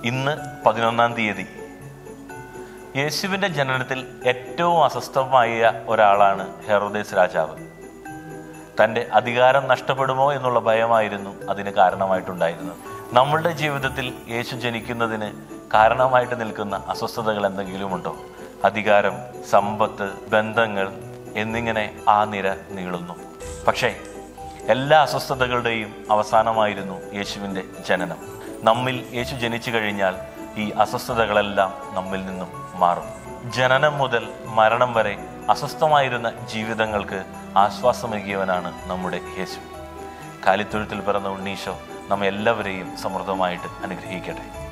ഇന്ന് പതിനൊന്നാം തീയതി യേശുവിൻ്റെ ജനനത്തിൽ ഏറ്റവും അസ്വസ്ഥമായ ഒരാളാണ് ഹെറോദേസ് രാജാവ് തൻ്റെ അധികാരം നഷ്ടപ്പെടുമോ എന്നുള്ള ഭയമായിരുന്നു അതിന് കാരണമായിട്ടുണ്ടായിരുന്നത് നമ്മളുടെ ജീവിതത്തിൽ യേശു ജനിക്കുന്നതിന് കാരണമായിട്ട് നിൽക്കുന്ന അസ്വസ്ഥതകൾ എന്തെങ്കിലുമുണ്ടോ അധികാരം സമ്പത്ത് ബന്ധങ്ങൾ എന്നിങ്ങനെ ആ നിര നീളുന്നു പക്ഷേ എല്ലാ അസ്വസ്ഥതകളുടെയും അവസാനമായിരുന്നു യേശുവിൻ്റെ ജനനം നമ്മിൽ യേശു ജനിച്ചു കഴിഞ്ഞാൽ ഈ അസ്വസ്ഥതകളെല്ലാം നമ്മിൽ നിന്നും മാറും ജനനം മുതൽ മരണം വരെ അസ്വസ്ഥമായിരുന്ന ജീവിതങ്ങൾക്ക് ആശ്വാസമേകിയവനാണ് നമ്മുടെ യേശു കാലിത്തൊഴുത്തിൽ പിറന്ന ഉണ്ണീശോ നമ്മെ എല്ലാവരെയും സമൃദ്ധമായിട്ട് അനുഗ്രഹിക്കട്ടെ